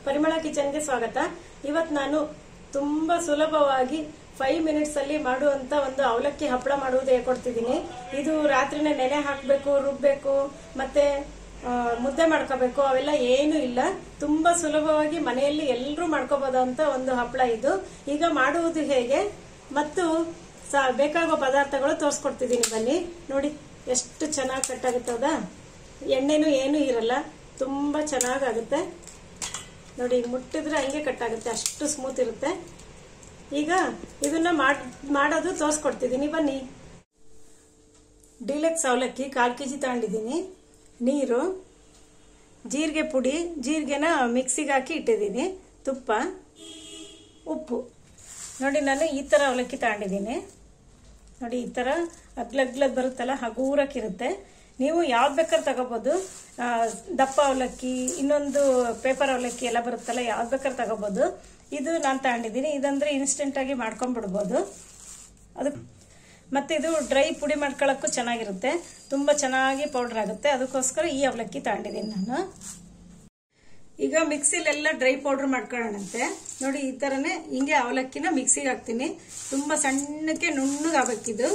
ಪರಿಮಳ ಕಿಚನ್ಗೆ ಸ್ವಾಗತ ಇವತ್ತು ನಾನು ತುಂಬಾ ಸುಲಭವಾಗಿ ಫೈವ್ ಮಿನಿಟ್ಸ್ ಅಲ್ಲಿ ಮಾಡುವಂತ ಒಂದು ಅವಲಕ್ಕಿ ಹಪ್ಪಳ ಮಾಡುವುದು ಹೇಳ್ಕೊಡ್ತಿದ್ದೀನಿ ಇದು ರಾತ್ರಿನೇ ನೆನೆ ಹಾಕಬೇಕು ರುಬ್ಬೇಕು ಮತ್ತೆ ಆ, ಮುದ್ದೆ ಮಾಡ್ಕೋಬೇಕು ಅವೆಲ್ಲ ಏನು ಇಲ್ಲ ತುಂಬಾ ಸುಲಭವಾಗಿ ಮನೆಯಲ್ಲಿ ಎಲ್ಲರೂ ಮಾಡ್ಕೋಬಹುದಂತ ಒಂದು ಹಪ್ಪಳ ಇದು ಈಗ ಮಾಡುವುದು ಹೇಗೆ ಮತ್ತು ಸ- ಬೇಕಾಗುವ ಪದಾರ್ಥಗಳು ತೋರಿಸ್ಕೊಡ್ತಿದ್ದೀನಿ ಬನ್ನಿ ನೋಡಿ ಎಷ್ಟು ಚೆನ್ನಾಗಿ ಕಟ್ಟಾಗುತ್ತದ ಎಣ್ಣೆನೂ ಏನೂ ಇರಲ್ಲ ತುಂಬಾ ಚೆನ್ನಾಗಾಗುತ್ತೆ ನೋಡಿ ಈಗ ಮುಟ್ಟಿದ್ರೆ ಹಂಗೆ ಕಟ್ಟಾಗುತ್ತೆ ಅಷ್ಟು ಸ್ಮೂತ್ ಇರುತ್ತೆ ಈಗ ಇದನ್ನ ಮಾಡ್ ಮಾಡೋದು ತೋರಿಸ್ಕೊಡ್ತಿದ್ದೀನಿ ಬನ್ನಿ ಡಿಲೆಕ್ಸ್ ಅವಲಕ್ಕಿ ಕಾಲು ಕೆ ಜಿ ತಗೊಂಡಿದ್ದೀನಿ ನೀರು ಜೀರಿಗೆ ಪುಡಿ ಜೀರಿಗೆನ ಮಿಕ್ಸಿಗೆ ಹಾಕಿ ಇಟ್ಟಿದ್ದೀನಿ ತುಪ್ಪ ಉಪ್ಪು ನೋಡಿ ನಾನು ಈ ಥರ ಅವಲಕ್ಕಿ ತಗೊಂಡಿದ್ದೀನಿ ನೋಡಿ ಈ ಥರ ಅಗ್ಲಗ್ಲದ್ ಬರುತ್ತಲ್ಲ ಹಗೂರಕ್ಕಿರುತ್ತೆ ನೀವು ಯಾವ್ದು ಬೇಕಾದ್ರೆ ತಗೋಬೋದು ಆ, ದಪ್ಪ ಅವಲಕ್ಕಿ ಇನ್ನೊಂದು ಪೇಪರ್ ಅವಲಕ್ಕಿ ಎಲ್ಲ ಬರುತ್ತಲ್ಲ ಯಾವ್ದು ಬೇಕಾದ್ರೆ ತಗೋಬೋದು ಇದು ನಾನು ತಗೊಂಡಿದ್ದೀನಿ ಇದಂದ್ರೆ ಇನ್ಸ್ಟೆಂಟ್ ಆಗಿ ಮಾಡ್ಕೊಂಡ್ಬಿಡ್ಬೋದು ಅದು ಮತ್ತೆ ಇದು ಡ್ರೈ ಪುಡಿ ಮಾಡ್ಕೊಳ್ಳೋಕ್ಕೂ ಚೆನ್ನಾಗಿರುತ್ತೆ ತುಂಬ ಚೆನ್ನಾಗಿ ಪೌಡರ್ ಆಗುತ್ತೆ ಅದಕ್ಕೋಸ್ಕರ ಈ ಅವಲಕ್ಕಿ ತಗೊಂಡಿದ್ದೀನಿ ನಾನು ಈಗ ಮಿಕ್ಸಿಲೆಲ್ಲ ಡ್ರೈ ಪೌಡರ್ ಮಾಡ್ಕೊಳ್ಳೋಣಂತೆ ನೋಡಿ ಈ ತರನೇ ಹಿಂಗೆ ಅವಲಕ್ಕಿನ ಮಿಕ್ಸಿಗೆ ಹಾಕ್ತೀನಿ ತುಂಬಾ ಸಣ್ಣಕ್ಕೆ ನುಣ್ಣಗೆ ಆಗ್ಬೇಕಿದು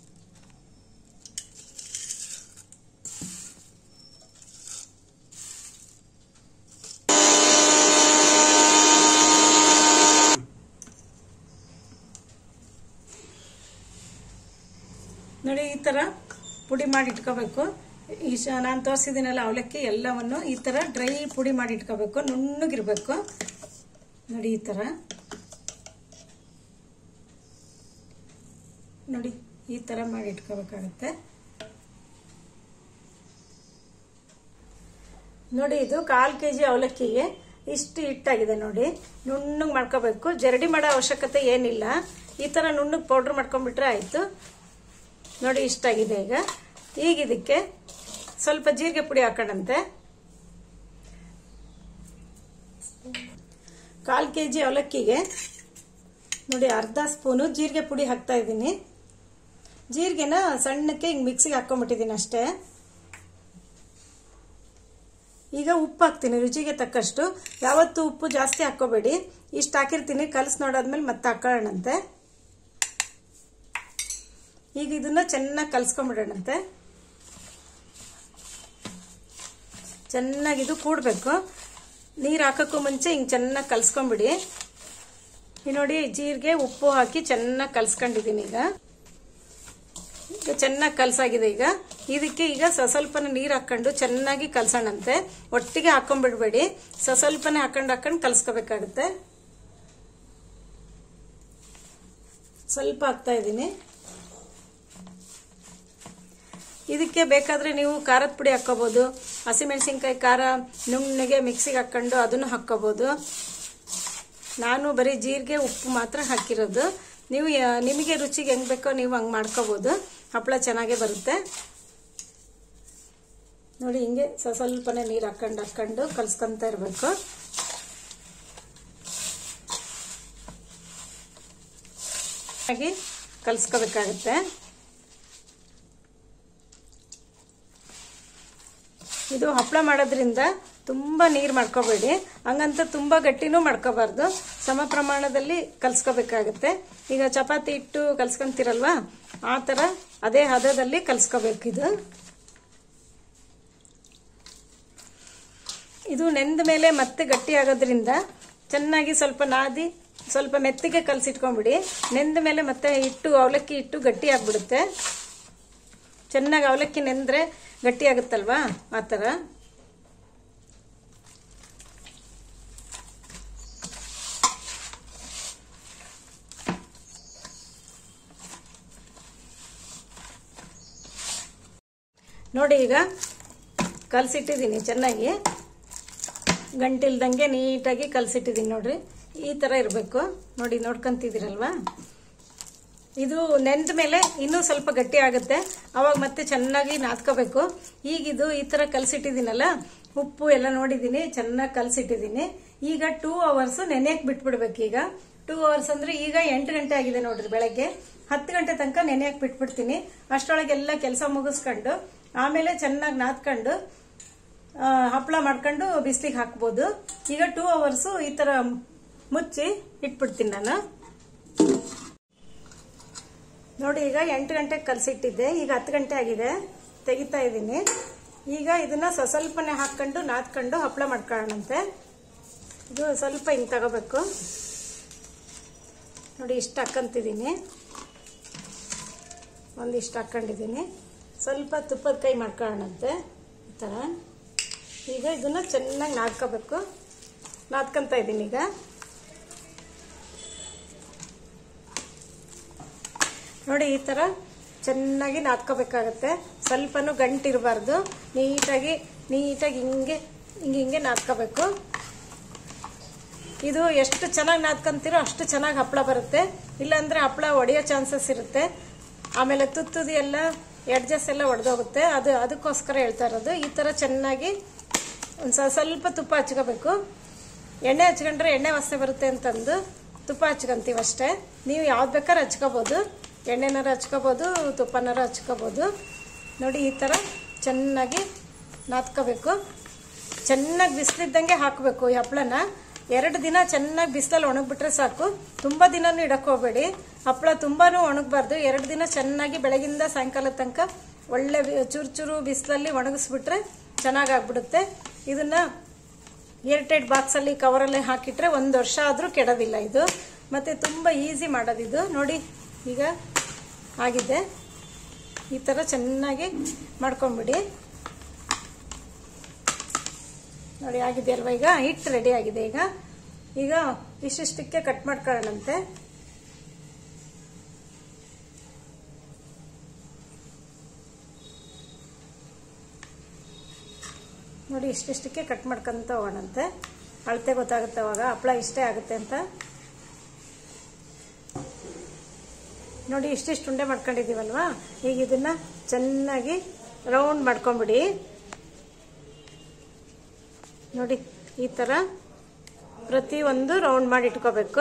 ನೋಡಿ ಈ ತರ ಪುಡಿ ಮಾಡಿ ಇಟ್ಕೋಬೇಕು ಈ ನಾನು ತೋರಿಸಿದ್ದೀನಲ್ಲ ಅವಲಕ್ಕಿ ಎಲ್ಲವನ್ನು ಈ ತರ ಡ್ರೈ ಪುಡಿ ಮಾಡಿ ಇಟ್ಕೋಬೇಕು ನುಣ್ಣಗಿರ್ಬೇಕು ನೋಡಿ ಈ ತರ ನೋಡಿ ಈ ತರ ಮಾಡಿ ಇಟ್ಕೋಬೇಕಾಗತ್ತೆ ನೋಡಿ ಇದು ಕಾಲ್ ಕೆ ಜಿ ಅವಲಕ್ಕಿಗೆ ಇಷ್ಟು ಹಿಟ್ಟಾಗಿದೆ ನೋಡಿ ನುಣ್ಣಗೆ ಮಾಡ್ಕೋಬೇಕು ಜರಡಿ ಮಾಡೋ ಅವಶ್ಯಕತೆ ಏನಿಲ್ಲ ಈ ತರ ನುಣ್ಣಗೆ ಪೌಡ್ರ್ ಮಾಡ್ಕೊಂಡ್ಬಿಟ್ರೆ ಆಯ್ತು ನೋಡಿ ಇಷ್ಟಾಗಿದೆ ಈಗ ಈಗ ಇದಕ್ಕೆ ಸ್ವಲ್ಪ ಜೀರಿಗೆ ಪುಡಿ ಹಾಕೋಣಂತೆ ಕಾಲ್ ಕೆ ಜಿ ಅವಲಕ್ಕಿಗೆ ನೋಡಿ ಅರ್ಧ ಸ್ಪೂನು ಜೀರಿಗೆ ಪುಡಿ ಹಾಕ್ತಾ ಇದ್ದೀನಿ ಜೀರಿಗೆನ ಸಣ್ಣಕ್ಕೆ ಹಿಂಗೆ ಮಿಕ್ಸಿಗೆ ಹಾಕೊಂಡ್ಬಿಟ್ಟಿದ್ದೀನಿ ಅಷ್ಟೇ ಈಗ ಉಪ್ಪು ಹಾಕ್ತೀನಿ ರುಚಿಗೆ ತಕ್ಕಷ್ಟು ಯಾವತ್ತು ಉಪ್ಪು ಜಾಸ್ತಿ ಹಾಕೋಬೇಡಿ ಇಷ್ಟು ಹಾಕಿರ್ತೀನಿ ಕಲಸಿ ನೋಡಾದ್ಮೇಲೆ ಮತ್ತೆ ಹಾಕೊಳ್ಳೋಣಂತೆ ಈಗ ಇದನ್ನ ಚೆನ್ನಾಗಿ ಕಲ್ಸ್ಕೊಂಡ್ಬಿಡೋಣಂತೆ ಚೆನ್ನಾಗಿ ಇದು ಕೂಡಬೇಕು ನೀರು ಹಾಕೋಕ್ಕೂ ಮುಂಚೆ ಹಿಂಗೆ ಚೆನ್ನಾಗಿ ಕಲ್ಸ್ಕೊಂಬಿಡಿ ಈ ನೋಡಿ ಜೀರಿಗೆ ಉಪ್ಪು ಹಾಕಿ ಚೆನ್ನಾಗಿ ಕಲ್ಸ್ಕೊಂಡಿದ್ದೀನಿ ಈಗ ಈಗ ಚೆನ್ನಾಗಿ ಕಲ್ಸಾಗಿದೆ ಈಗ ಇದಕ್ಕೆ ಈಗ ಸ್ವಲ್ಪನ ನೀರು ಹಾಕೊಂಡು ಚೆನ್ನಾಗಿ ಕಲ್ಸೋಣಂತೆ ಒಟ್ಟಿಗೆ ಹಾಕೊಂಡ್ಬಿಡ್ಬೇಡಿ ಸ್ವಲ್ಪನೇ ಹಾಕೊಂಡು ಹಾಕೊಂಡು ಕಲ್ಸ್ಕೋಬೇಕಾಗುತ್ತೆ ಸ್ವಲ್ಪ ಹಾಕ್ತಾ ಇದ್ದೀನಿ ಇದಕ್ಕೆ ಬೇಕಾದ್ರೆ ನೀವು ಖಾರದ ಪುಡಿ ಹಾಕೋಬಹುದು ಹಸಿಮೆಣಸಿನ್ಕಾಯಿ ಖಾರ ನುಣ್ಣಗೆ ಮಿಕ್ಸಿಗೆ ಹಾಕೊಂಡು ಅದನ್ನು ಹಾಕೋಬಹುದು ನಾನು ಬರೀ ಜೀರಿಗೆ ಉಪ್ಪು ಮಾತ್ರ ಹಾಕಿರೋದು ನೀವು ಯಾ- ನಿಮಗೆ ರುಚಿಗೆ ಹೆಂಗ್ ಬೇಕೋ ನೀವು ಹಂಗೆ ಮಾಡ್ಕೋಬಹುದು ಹಪ್ಪಳ ಚೆನ್ನಾಗೇ ಬರುತ್ತೆ ನೋಡಿ ಹಿಂಗೆ ಸ್ವ- ಸ್ವಲ್ಪನೇ ನೀರು ಹಾಕೊಂಡು ಹಾಕೊಂಡು ಕಲ್ಸ್ಕೊಂತ ಇರಬೇಕು ಹಾಗೆ ಕಲ್ಸ್ಕೋಬೇಕಾಗುತ್ತೆ ಇದು ಹಪ್ಪಳ ಮಾಡೋದ್ರಿಂದ ತುಂಬ ನೀರು ಮಾಡ್ಕೋಬೇಡಿ ಹಂಗಂತ ತುಂಬ ಗಟ್ಟಿನೂ ಮಾಡ್ಕೋಬಾರ್ದು ಸಮ ಪ್ರಮಾಣದಲ್ಲಿ ಕಲ್ಸ್ಕೋಬೇಕಾಗುತ್ತೆ ಈಗ ಚಪಾತಿ ಹಿಟ್ಟು ಕಲ್ಸ್ಕೊಂತೀರಲ್ವಾ ಆ ಥರ ಅದೇ ಹದದಲ್ಲಿ ಕಲ್ಸ್ಕೋಬೇಕು ಇದು ಇದು ನೆಂದ ಮೇಲೆ ಮತ್ತೆ ಗಟ್ಟಿ ಆಗೋದ್ರಿಂದ ಚೆನ್ನಾಗಿ ಸ್ವಲ್ಪ ನಾದಿ ಸ್ವಲ್ಪ ಮೆತ್ತಗೆ ಕಲಸಿಟ್ಕೊಂಡ್ಬಿಡಿ ನೆಂದ ಮೇಲೆ ಮತ್ತೆ ಹಿಟ್ಟು ಅವಲಕ್ಕಿ ಹಿಟ್ಟು ಗಟ್ಟಿ ಆಗ್ಬಿಡುತ್ತೆ ಚೆನ್ನಾಗಿ ಅವಲಕ್ಕಿ ನೆಂದ್ರೆ ಗಟ್ಟಿ ಆಗುತ್ತಲ್ವಾ ಆ ಥರ ನೋಡಿ ಈಗ ಕಲಸಿಟ್ಟಿದ್ದೀನಿ ಚೆನ್ನಾಗಿ ಗಂಟಿಲ್ದಂಗೆ ನೀಟಾಗಿ ಕಲಸಿಟ್ಟಿದ್ದೀನಿ ನೋಡ್ರಿ ಈ ಥರ ಇರಬೇಕು ನೋಡಿ ನೋಡ್ಕೊಂತಿದ್ದೀರಲ್ವಾ ಇದು ನೆಂದ ಮೇಲೆ ಇನ್ನೂ ಸ್ವಲ್ಪ ಗಟ್ಟಿ ಆಗುತ್ತೆ ಅವಾಗ ಮತ್ತೆ ಚೆನ್ನಾಗಿ ನಾದ್ಕೋಬೇಕು ಈಗಿದು ಈ ಥರ ಕಲಸಿಟ್ಟಿದ್ದೀನಲ್ಲ ಉಪ್ಪು ಎಲ್ಲ ನೋಡಿದ್ದೀನಿ ಚೆನ್ನಾಗಿ ಕಲಸಿಟ್ಟಿದ್ದೀನಿ ಈಗ ಟೂ ಅವರ್ಸ್ ನೆನೆಯಕ್ಕೆ ಬಿಟ್ಬಿಡ್ಬೇಕು ಈಗ ಟೂ ಅವರ್ಸ್ ಅಂದ್ರೆ ಈಗ ಎಂಟು ಗಂಟೆ ಆಗಿದೆ ನೋಡ್ರಿ ಬೆಳಗ್ಗೆ ಹತ್ತು ಗಂಟೆ ತನಕ ನೆನೆಯಕ್ಕೆ ಬಿಟ್ಬಿಡ್ತೀನಿ ಅಷ್ಟರೊಳಗೆಲ್ಲ ಕೆಲಸ ಮುಗಿಸ್ಕೊಂಡು ಆಮೇಲೆ ಚೆನ್ನಾಗಿ ನಾದ್ಕೊಂಡು ಆ, ಹಪ್ಪಳ ಮಾಡ್ಕೊಂಡು ಬಿಸಿಲಿಗೆ ಹಾಕ್ಬೋದು ಈಗ ಟೂ ಅವರ್ಸು ಈ ಥರ ಮುಚ್ಚಿ ಇಟ್ಬಿಡ್ತೀನಿ ನಾನು ನೋಡಿ ಈಗ ಎಂಟು ಗಂಟೆಗೆ ಕಲಸಿಟ್ಟಿದ್ದೆ ಈಗ ಹತ್ತು ಗಂಟೆ ಆಗಿದೆ ತೆಗಿತಾ ಇದ್ದೀನಿ ಈಗ ಇದನ್ನ ಸ್ವ- ಸ್ವಲ್ಪನೇ ಹಾಕ್ಕೊಂಡು ನಾದ್ಕೊಂಡು ಹಪ್ಪಳ ಮಾಡ್ಕೊಳ್ಳೋಣಂತೆ ಇದು ಸ್ವಲ್ಪ ಹಿಂಗೆ ತಗೋಬೇಕು ನೋಡಿ ಇಷ್ಟು ಹಾಕ್ಕಂತಿದ್ದೀನಿ ಒಂದಿಷ್ಟು ಹಾಕ್ಕೊಂಡಿದ್ದೀನಿ ಸ್ವಲ್ಪ ತುಪ್ಪದ ಕೈ ಮಾಡ್ಕೊಳ್ಳೋಣಂತೆ ಈ ಥರ ಈಗ ಇದನ್ನು ಚೆನ್ನಾಗಿ ನಾದ್ಕೋಬೇಕು ನಾದ್ಕೊಂತ ಇದ್ದೀನಿ ಈಗ ನೋಡಿ ಈ ಥರ ಚೆನ್ನಾಗಿ ನಾದ್ಕೋಬೇಕಾಗತ್ತೆ ಸ್ವಲ್ಪನೂ ಗಂಟಿರಬಾರ್ದು ನೀಟಾಗಿ ನೀಟಾಗಿ ಹಿಂಗೆ ಹಿಂಗೆ ಹಿಂಗೆ ನಾದ್ಕೋಬೇಕು ಇದು ಎಷ್ಟು ಚೆನ್ನಾಗಿ ನಾದ್ಕೊಂತೀರೋ ಅಷ್ಟು ಚೆನ್ನಾಗಿ ಹಪ್ಪಳ ಬರುತ್ತೆ ಇಲ್ಲಾಂದ್ರೆ ಹಪ್ಪಳ ಒಡೆಯೋ ಚಾನ್ಸಸ್ ಇರುತ್ತೆ ಆಮೇಲೆ ತುತ್ತುದಿ ಎಲ್ಲ ಎಡ್ಜಸ್ ಎಲ್ಲ ಒಡೆದೋಗುತ್ತೆ ಅದು ಅದಕ್ಕೋಸ್ಕರ ಹೇಳ್ತಾ ಇರೋದು ಈ ಥರ ಚೆನ್ನಾಗಿ ಒಂದು ಸ್ವಲ್ಪ ತುಪ್ಪ ಹಚ್ಕೋಬೇಕು ಎಣ್ಣೆ ಹಚ್ಕೊಂಡ್ರೆ ಎಣ್ಣೆ ವಾಸನೆ ಬರುತ್ತೆ ಅಂತಂದು ತುಪ್ಪ ಹಚ್ಕೊಂತೀವಿ ಅಷ್ಟೇ ನೀವು ಯಾವ್ದು ಬೇಕಾದ್ರೆ ಹಚ್ಕೋಬೋದು ಎಣ್ಣೆನಾರು ಹಚ್ಕೋಬೋದು ತುಪ್ಪನಾರು ಹಚ್ಕೋಬೋದು ನೋಡಿ ಈ ಥರ ಚೆನ್ನಾಗಿ ನಾದ್ಕೋಬೇಕು ಚೆನ್ನಾಗಿ ಬಿಸಿಲಿದ್ದಂಗೆ ಹಾಕಬೇಕು ಈ ಹಪ್ಪಳನ ಎರಡು ದಿನ ಚೆನ್ನಾಗಿ ಬಿಸಿಲಲ್ಲಿ ಒಣಗಿಬಿಟ್ರೆ ಸಾಕು ತುಂಬ ದಿನನೂ ಇಡಕ್ಕೆ ಹೋಗಬೇಡಿ ಹಪ್ಪಳ ತುಂಬಾನು ಒಣಗಬಾರ್ದು ಎರಡು ದಿನ ಚೆನ್ನಾಗಿ ಬೆಳಗಿಂದ ಸಾಯಂಕಾಲ ತನಕ ಒಳ್ಳೆ ಬಿ- ಚೂರು ಚೂರು ಬಿಸಿಲಲ್ಲಿ ಒಣಗಿಸ್ಬಿಟ್ರೆ ಚೆನ್ನಾಗಿ ಆಗ್ಬಿಡುತ್ತೆ ಇದನ್ನ ಏರ್ಟೈಟ್ ಬಾಕ್ಸಲ್ಲಿ ಕವರಲ್ಲಿ ಹಾಕಿಟ್ರೆ ಒಂದು ವರ್ಷ ಆದರೂ ಕೆಡೋದಿಲ್ಲ ಇದು ಮತ್ತು ತುಂಬ ಈಸಿ ಮಾಡೋದಿದು ನೋಡಿ ಈಗ ಆಗಿದೆ ಈ ಥರ ಚೆನ್ನಾಗಿ ಮಾಡ್ಕೊಂಬಿಡಿ ನೋಡಿ ಆಗಿದೆ ಅಲ್ವಾ ಈಗ ಹಿಟ್ಟು ರೆಡಿ ಆಗಿದೆ ಈಗ ಈಗ ಇಷ್ಟಿಷ್ಟಕ್ಕೆ ಕಟ್ ಮಾಡ್ಕೊಳ್ಳೋಣಂತೆ ನೋಡಿ ಇಷ್ಟಿಷ್ಟಕ್ಕೆ ಕಟ್ ಮಾಡ್ಕೊಂತ ಹೋಗೋಣಂತೆ ಅಳತೆ ಗೊತ್ತಾಗುತ್ತೆ ಅವಾಗ ಹಪ್ಪಳ ಇಷ್ಟೇ ಆಗುತ್ತೆ ಅಂತ ನೋಡಿ ಇಷ್ಟಿಷ್ಟು ಉಂಡೆ ಮಾಡ್ಕೊಂಡಿದ್ದೀವಲ್ವಾ ಈಗ ಇದನ್ನ ಚೆನ್ನಾಗಿ ರೌಂಡ್ ಮಾಡ್ಕೊಂಬಿಡಿ ನೋಡಿ ಈ ಥರ ಪ್ರತಿಯೊಂದು ರೌಂಡ್ ಮಾಡಿ ಇಟ್ಕೋಬೇಕು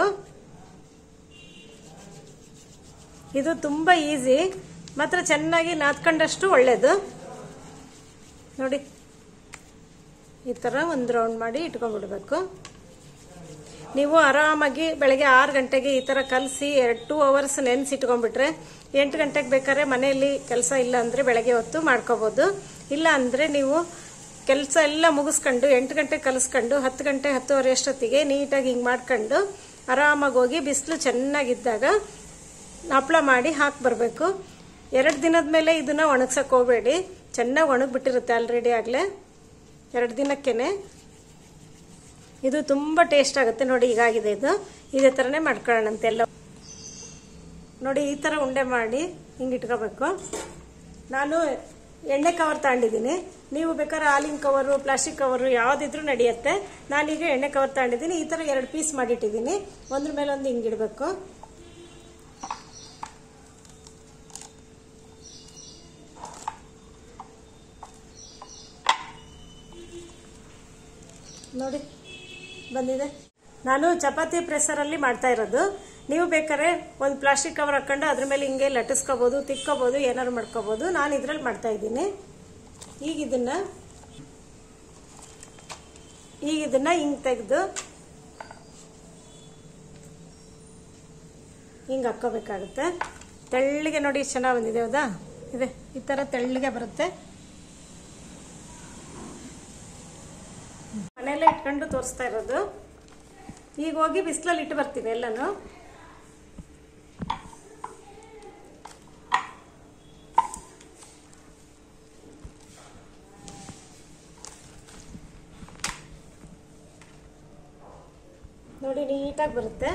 ಇದು ತುಂಬ ಈಸಿ ಮಾತ್ರ ಚೆನ್ನಾಗಿ ನಾದ್ಕೊಂಡಷ್ಟು ಒಳ್ಳೇದು ನೋಡಿ ಈ ಥರ ಒಂದು ರೌಂಡ್ ಮಾಡಿ ಇಟ್ಕೊಂಡ್ಬಿಡ್ಬೇಕು ನೀವು ಆರಾಮಾಗಿ ಬೆಳಗ್ಗೆ ಆರು ಗಂಟೆಗೆ ಈ ಥರ ಕಲಸಿ ಎರಡು ಟೂ ಅವರ್ಸ್ ನೆನೆಸಿ ಇಟ್ಕೊಂಡ್ಬಿಟ್ರೆ ಎಂಟು ಗಂಟೆಗೆ ಬೇಕಾದ್ರೆ ಮನೆಯಲ್ಲಿ ಕೆಲಸ ಇಲ್ಲ ಅಂದರೆ ಬೆಳಗ್ಗೆ ಹೊತ್ತು ಮಾಡ್ಕೋಬೋದು ಇಲ್ಲ ಅಂದರೆ ನೀವು ಕೆಲಸ ಎಲ್ಲ ಮುಗಿಸ್ಕೊಂಡು ಎಂಟು ಗಂಟೆಗೆ ಕಲಿಸ್ಕೊಂಡು ಹತ್ತು ಗಂಟೆ ಹತ್ತುವರೆ ಅಷ್ಟೊತ್ತಿಗೆ ನೀಟಾಗಿ ಹಿಂಗೆ ಮಾಡ್ಕೊಂಡು ಆರಾಮಾಗಿ ಹೋಗಿ ಬಿಸಿಲು ಚೆನ್ನಾಗಿದ್ದಾಗ ಹಪ್ಪಳ ಮಾಡಿ ಹಾಕಿ ಬರಬೇಕು ಎರಡು ದಿನದ ಮೇಲೆ ಇದನ್ನ ಒಣಗ್ಸಕ್ಕೆ ಹೋಗಬೇಡಿ ಚೆನ್ನಾಗಿ ಒಣಗಿಬಿಟ್ಟಿರುತ್ತೆ ಆಲ್ರೆಡಿ ಆಗಲೇ ಎರಡು ದಿನಕ್ಕೇನೆ ಇದು ತುಂಬ ಟೇಸ್ಟ್ ಆಗುತ್ತೆ ನೋಡಿ ಈಗಾಗಿದೆ ಇದು ಇದೇ ಥರನೇ ಮಾಡ್ಕೊಳ್ಳೋಣಂತೆ ಎಲ್ಲ ನೋಡಿ ಈ ಥರ ಉಂಡೆ ಮಾಡಿ ಹಿಂಗೆ ಇಟ್ಕೋಬೇಕು ನಾನು ಎಣ್ಣೆ ಕವರ್ ತಗೊಂಡಿದ್ದೀನಿ ನೀವು ಬೇಕಾದ್ರೆ ಹಾಲಿನ ಕವರು ಪ್ಲಾಸ್ಟಿಕ್ ಕವರು ಯಾವುದಿದ್ರೂ ನಡೆಯುತ್ತೆ ನಾನೀಗ ಎಣ್ಣೆ ಕವರ್ ತಗೊಂಡಿದ್ದೀನಿ ಈ ಥರ ಎರಡು ಪೀಸ್ ಮಾಡಿಟ್ಟಿದ್ದೀನಿ ಒಂದ್ರ ಮೇಲೆ ಒಂದು ಹಿಂಗಿಡಬೇಕು ನೋಡಿ ಬಂದಿದೆ ನಾನು ಚಪಾತಿ ಪ್ರೆಸರಲ್ಲಿ ಮಾಡ್ತಾ ಇರೋದು ನೀವು ಬೇಕಾದ್ರೆ ಒಂದು ಪ್ಲಾಸ್ಟಿಕ್ ಕವರ್ ಹಾಕೊಂಡು ಅದ್ರ ಮೇಲೆ ಹಿಂಗೆ ಲಟ್ಟಿಸ್ಕೋಬೋದು ತಿಕ್ಕೋಬೋದು ಏನಾದ್ರು ಮಾಡ್ಕೋಬೋದು ನಾನು ಇದ್ರಲ್ಲಿ ಮಾಡ್ತಾ ಇದ್ದೀನಿ ಈಗ ಇದನ್ನ ಈಗ ಇದನ್ನ ಹಿಂಗೆ ತೆಗೆದು ಹಿಂಗೆ ಹಾಕ್ಕೋಬೇಕಾಗುತ್ತೆ ತೆಳ್ಳಗೆ ನೋಡಿ ಎಷ್ಟು ಚೆನ್ನಾಗಿ ಬಂದಿದೆ ಹೌದಾ ಇದೆ ಈ ಥರ ತೆಳ್ಳಗೆ ಬರುತ್ತೆ ಮನೆಯಲ್ಲೇ ಇಟ್ಕೊಂಡು ತೋರಿಸ್ತಾ ಇರೋದು ಈಗ ಹೋಗಿ ಬಿಸಿಲಲ್ಲಿ ಇಟ್ಟು ಬರ್ತೀನಿ ಎಲ್ಲನೂ ನೋಡಿ ನೀಟಾಗಿ ಬರುತ್ತೆ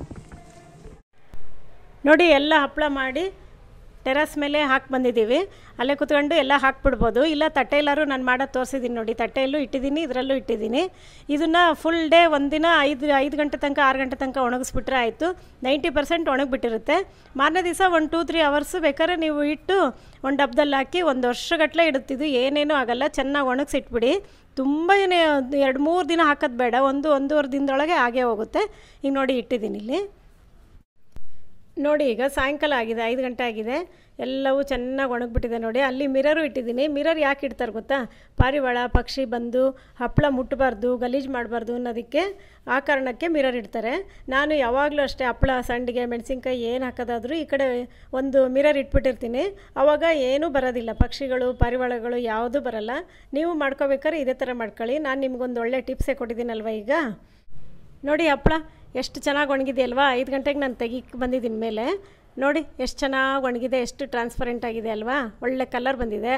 ನೋಡಿ ಎಲ್ಲ ಹಪ್ಪಳ ಮಾಡಿ ಟೆರಸ್ ಮೇಲೆ ಹಾಕಿ ಬಂದಿದ್ದೀವಿ ಅಲ್ಲೇ ಕುತ್ಕೊಂಡು ಎಲ್ಲ ಹಾಕ್ಬಿಡ್ಬೋದು ಇಲ್ಲ ತಟ್ಟೆಯಲ್ಲಾರು ನಾನು ಮಾಡೋದು ತೋರಿಸಿದ್ದೀನಿ ನೋಡಿ ತಟ್ಟೆಯಲ್ಲೂ ಇಟ್ಟಿದ್ದೀನಿ ಇದರಲ್ಲೂ ಇಟ್ಟಿದ್ದೀನಿ ಇದನ್ನು ಫುಲ್ ಡೇ ಒಂದಿನ ಐದು ಐದು ಗಂಟೆ ತನಕ ಆರು ಗಂಟೆ ತನಕ ಒಣಗಿಸ್ಬಿಟ್ರೆ ಆಯಿತು ನೈಂಟಿ ಪರ್ಸೆಂಟ್ ಒಣಗಿಬಿಟ್ಟಿರುತ್ತೆ ಮಾರನೇ ದಿವಸ ಒಂದು ಟೂ ತ್ರೀ ಅವರ್ಸ್ ಬೇಕಾದ್ರೆ ನೀವು ಇಟ್ಟು ಒಂದು ಡಬ್ಬದಲ್ಲಿ ಹಾಕಿ ಒಂದು ವರ್ಷಗಟ್ಟಲೆ ಇಡುತ್ತಿದ್ದು ಏನೇನೂ ಆಗಲ್ಲ ಚೆನ್ನಾಗಿ ಒಣಗಿಸಿಟ್ಬಿಡಿ ತುಂಬ ಏನೇ ಎರಡು ಮೂರು ದಿನ ಹಾಕೋದು ಬೇಡ ಒಂದು ಒಂದೂವರೆ ದಿನದೊಳಗೆ ಆಗೇ ಹೋಗುತ್ತೆ ಈಗ ನೋಡಿ ಇಟ್ಟಿದ್ದೀನಿ ಇಲ್ಲಿ ನೋಡಿ ಈಗ ಸಾಯಂಕಾಲ ಆಗಿದೆ ಐದು ಗಂಟೆ ಆಗಿದೆ ಎಲ್ಲವೂ ಚೆನ್ನಾಗಿ ಒಣಗಿಬಿಟ್ಟಿದೆ ನೋಡಿ ಅಲ್ಲಿ ಮಿರರು ಇಟ್ಟಿದ್ದೀನಿ ಮಿರರ್ ಯಾಕೆ ಇಡ್ತಾರೆ ಗೊತ್ತಾ ಪಾರಿವಾಳ ಪಕ್ಷಿ ಬಂದು ಹಪ್ಪಳ ಮುಟ್ಟಬಾರ್ದು ಗಲೀಜು ಮಾಡಬಾರ್ದು ಅನ್ನೋದಕ್ಕೆ ಆ ಕಾರಣಕ್ಕೆ ಮಿರರ್ ಇಡ್ತಾರೆ ನಾನು ಯಾವಾಗಲೂ ಅಷ್ಟೇ ಹಪ್ಪಳ ಸಂಡಿಗೆ ಮೆಣಸಿನ್ಕಾಯಿ ಏನು ಹಾಕೋದಾದರೂ ಈ ಕಡೆ ಒಂದು ಮಿರರ್ ಇಟ್ಬಿಟ್ಟಿರ್ತೀನಿ ಆವಾಗ ಏನೂ ಬರೋದಿಲ್ಲ ಪಕ್ಷಿಗಳು ಪಾರಿವಾಳಗಳು ಯಾವುದೂ ಬರಲ್ಲ ನೀವು ಮಾಡ್ಕೋಬೇಕಾದ್ರೆ ಇದೇ ಥರ ಮಾಡ್ಕೊಳ್ಳಿ ನಾನು ನಿಮ್ಗೊಂದು ಒಳ್ಳೆ ಟಿಪ್ಸೇ ಕೊಟ್ಟಿದ್ದೀನಲ್ವ ಈಗ ನೋಡಿ ಹಪ್ಪಳ ಎಷ್ಟು ಚೆನ್ನಾಗಿ ಒಣಗಿದೆ ಅಲ್ವಾ ಐದು ಗಂಟೆಗೆ ನಾನು ತೆಗಿಕ್ಕೆ ಬಂದಿದ್ದೀನಿ ಮೇಲೆ ನೋಡಿ ಎಷ್ಟು ಚೆನ್ನಾಗಿ ಒಣಗಿದೆ ಎಷ್ಟು ಟ್ರಾನ್ಸ್ಪರೆಂಟ್ ಆಗಿದೆ ಅಲ್ವಾ ಒಳ್ಳೆ ಕಲರ್ ಬಂದಿದೆ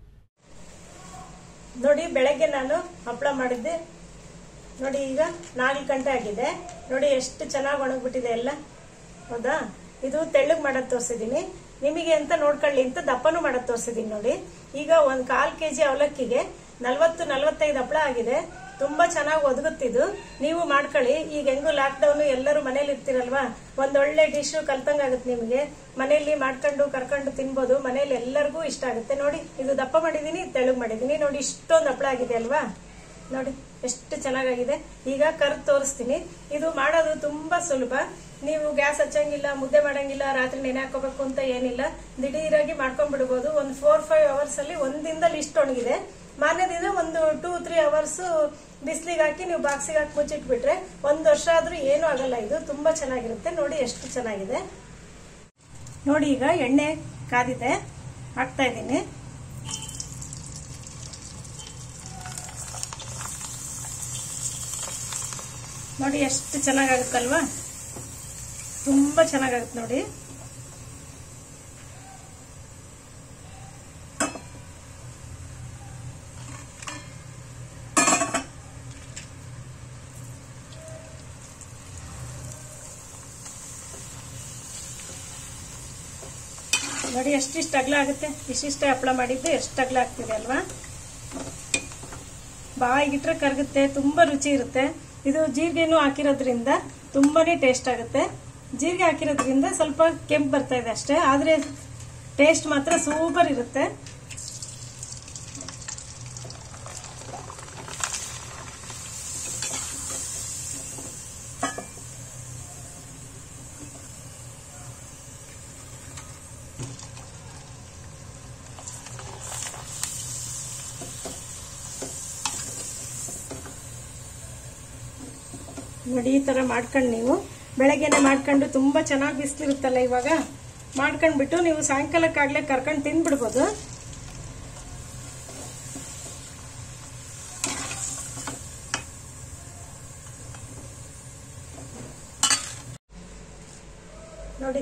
ನೋಡಿ ಬೆಳಗ್ಗೆ ನಾನು ಹಪ್ಪಳ ಮಾಡಿದ್ದೆ ನೋಡಿ ಈಗ ನಾಲ್ಕು ಗಂಟೆ ಆಗಿದೆ ನೋಡಿ ಎಷ್ಟು ಚೆನ್ನಾಗಿ ಒಣಗ್ಬಿಟ್ಟಿದೆ ಎಲ್ಲ ಹೌದಾ ಇದು ತೆಳ್ಳಗೆ ಮಾಡೋದು ತೋರಿಸಿದ್ದೀನಿ ನಿಮಗೆ ಅಂತ ನೋಡ್ಕೊಳ್ಳಿ ಅಂತ ದಪ್ಪನೂ ಮಾಡೋದು ತೋರಿಸಿದ್ದೀನಿ ನೋಡಿ ಈಗ ಒಂದು ಕಾಲು ಕೆ ಜಿ ಅವಲಕ್ಕಿಗೆ ನಲ್ವತ್ತು ನಲ್ವತ್ತೈದು ಹಪ್ಪಳ ಆಗಿದೆ ತುಂಬಾ ಚೆನ್ನಾಗಿ ಒದಗುತ್ತಿದ್ದು ನೀವು ಮಾಡ್ಕೊಳ್ಳಿ ಈಗ ಹೆಂಗು ಲಾಕ್ಡೌನ್ ಎಲ್ಲರೂ ಮನೇಲಿ ಇರ್ತೀರಲ್ವಾ ಒಂದೊಳ್ಳೆ ಡಿಶ್ ಕಲ್ತಂಗಾಗುತ್ತೆ ನಿಮಗೆ ಮನೆಯಲ್ಲಿ ಮಾಡ್ಕೊಂಡು ಕರ್ಕೊಂಡು ತಿನ್ಬೋದು ಮನೇಲಿ ಎಲ್ಲರಿಗೂ ಇಷ್ಟ ಆಗುತ್ತೆ ನೋಡಿ ಇದು ದಪ್ಪ ಮಾಡಿದೀನಿ ತೆಳುಗ್ ಮಾಡಿದೀನಿ ನೋಡಿ ಇಷ್ಟೊಂದು ಹಪ್ಪಳ ಆಗಿದೆ ಅಲ್ವಾ ನೋಡಿ ಎಷ್ಟು ಚೆನ್ನಾಗಾಗಿದೆ ಈಗ ಕರ್ದು ತೋರಿಸ್ತೀನಿ ಇದು ಮಾಡೋದು ತುಂಬಾ ಸುಲಭ ನೀವು ಗ್ಯಾಸ್ ಹಚ್ಚಂಗಿಲ್ಲ ಮುದ್ದೆ ಮಾಡಂಗಿಲ್ಲ ರಾತ್ರಿ ನೆನೆ ಹಾಕೋಬೇಕು ಅಂತ ಏನಿಲ್ಲ ದಿಢೀರಾಗಿ ಮಾಡ್ಕೊಂಡ್ಬಿಡ್ಬೋದು ಒಂದು ಫೋರ್ ಫೈವ್ ಅವರ್ಸ್ ಅಲ್ಲಿ ಒಂದಿಂದಲೇ ಇಷ್ಟು ಒಣಗಿದೆ ಮಾರನೇ ದಿನ ಒಂದು ಟೂ ತ್ರೀ ಅವರ್ಸ್ ಬಿಸಿಲಿಗೆ ಹಾಕಿ ನೀವು ಬಾಕ್ಸಿಗೆ ಹಾಕಿ ಮುಚ್ಚಿಟ್ಬಿಟ್ರೆ ಒಂದು ವರ್ಷ ಆದ್ರೂ ಏನೂ ಆಗಲ್ಲ ಇದು ತುಂಬಾ ಚೆನ್ನಾಗಿರುತ್ತೆ ನೋಡಿ ಎಷ್ಟು ಚೆನ್ನಾಗಿದೆ ನೋಡಿ ಈಗ ಎಣ್ಣೆ ಕಾದಿದೆ ಹಾಕ್ತಾ ಇದ್ದೀನಿ ನೋಡಿ ಎಷ್ಟು ಚೆನ್ನಾಗಾಗುತ್ತಲ್ವಾ ತುಂಬಾ ಚೆನ್ನಾಗಾಗುತ್ತೆ ನೋಡಿ ನೋಡಿ ಎಷ್ಟಿಷ್ಟು ಅಗಲ ಆಗುತ್ತೆ ಇಷ್ಟಿಷ್ಟೇ ಹಪ್ಪಳ ಮಾಡಿದ್ದು ಎಷ್ಟು ಅಗಲ ಆಗ್ತಿದೆ ಅಲ್ವಾ ಬಾಯಿಗಿಟ್ರೆ ಕರಗುತ್ತೆ ತುಂಬಾ ರುಚಿ ಇರುತ್ತೆ ಇದು ಜೀರಿಗೆನೂ ಹಾಕಿರೋದ್ರಿಂದ ತುಂಬಾನೇ ಟೇಸ್ಟ್ ಆಗುತ್ತೆ ಜೀರಿಗೆ ಹಾಕಿರೋದ್ರಿಂದ ಸ್ವಲ್ಪ ಕೆಂಪು ಬರ್ತಾ ಇದೆ ಅಷ್ಟೇ ಆದ್ರೆ ಟೇಸ್ಟ್ ಮಾತ್ರ ಸೂಪರ್ ಇರುತ್ತೆ ನೋಡಿ ಈ ತರ ಮಾಡ್ಕೊಂಡು ನೀವು ಬೆಳಗ್ಗೆನೆ ಮಾಡ್ಕೊಂಡು ತುಂಬಾ ಚೆನ್ನಾಗಿ ಬಿಸಿಲಿರುತ್ತಲ್ಲ ಇವಾಗ ಮಾಡ್ಕೊಂಡ್ಬಿಟ್ಟು ನೀವು ಸಾಯಂಕಾಲಕ್ಕಾಗ್ಲೇ ಕರ್ಕೊಂಡು ತಿಂದ್ಬಿಡ್ಬೋದು ನೋಡಿ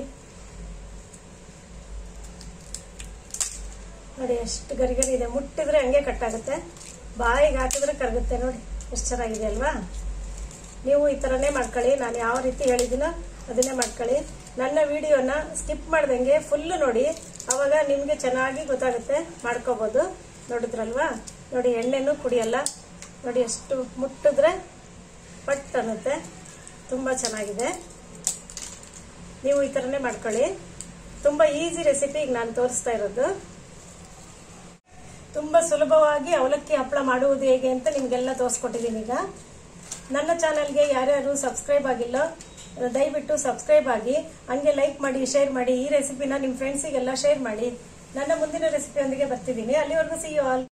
ನೋಡಿ ಎಷ್ಟು ಗರಿಗರಿ ಇದೆ ಮುಟ್ಟಿದ್ರೆ ಹಂಗೆ ಕಟ್ಟಾಗುತ್ತೆ ಬಾಯಿಗೆ ಹಾಕಿದ್ರೆ ಕರಗುತ್ತೆ ನೋಡಿ ಎಷ್ಟು ಚೆನ್ನಾಗಿದೆ ಅಲ್ವಾ ನೀವು ಈ ಥರನೇ ಮಾಡ್ಕೊಳ್ಳಿ ನಾನು ಯಾವ ರೀತಿ ಹೇಳಿದ್ದೀನೋ ಅದನ್ನೇ ಮಾಡ್ಕೊಳ್ಳಿ ನನ್ನ ವಿಡಿಯೋನ ಸ್ಕಿಪ್ ಮಾಡ್ದಂಗೆ ಫುಲ್ ನೋಡಿ ಅವಾಗ ನಿಮಗೆ ಚೆನ್ನಾಗಿ ಗೊತ್ತಾಗುತ್ತೆ ಮಾಡ್ಕೋಬೋದು ನೋಡಿದ್ರಲ್ವಾ ನೋಡಿ ಎಣ್ಣೆನೂ ಕುಡಿಯಲ್ಲ ನೋಡಿ ಎಷ್ಟು ಮುಟ್ಟಿದ್ರೆ ಪಟ್ ಅನ್ನುತ್ತೆ ತುಂಬ ಚೆನ್ನಾಗಿದೆ ನೀವು ಈ ಥರನೇ ಮಾಡ್ಕೊಳ್ಳಿ ತುಂಬ ಈಸಿ ರೆಸಿಪಿ ಈಗ ನಾನು ತೋರಿಸ್ತಾ ಇರೋದು ತುಂಬ ಸುಲಭವಾಗಿ ಅವಲಕ್ಕಿ ಹಪ್ಪಳ ಮಾಡುವುದು ಹೇಗೆ ಅಂತ ನಿಮಗೆಲ್ಲ ತೋರಿಸ್ಕೊಟ್ಟಿದ್ದೀನಿ ಈಗ ನನ್ನ ಚಾನಲ್ಗೆ ಯಾರ್ಯಾರು ಸಬ್ಸ್ಕ್ರೈಬ್ ಆಗಿಲ್ಲ ದಯವಿಟ್ಟು ಸಬ್ಸ್ಕ್ರೈಬ್ ಆಗಿ ಹಂಗೆ ಲೈಕ್ ಮಾಡಿ ಶೇರ್ ಮಾಡಿ ಈ ರೆಸಿಪಿನ ನಿಮ್ಮ ಫ್ರೆಂಡ್ಸಿಗೆಲ್ಲ ಶೇರ್ ಮಾಡಿ ನನ್ನ ಮುಂದಿನ ರೆಸಿಪಿಯೊಂದಿಗೆ ಬರ್ತಿದ್ದೀನಿ ಅಲ್ಲಿವರೆಗೂ ಸಿ ಯು ಆಲ್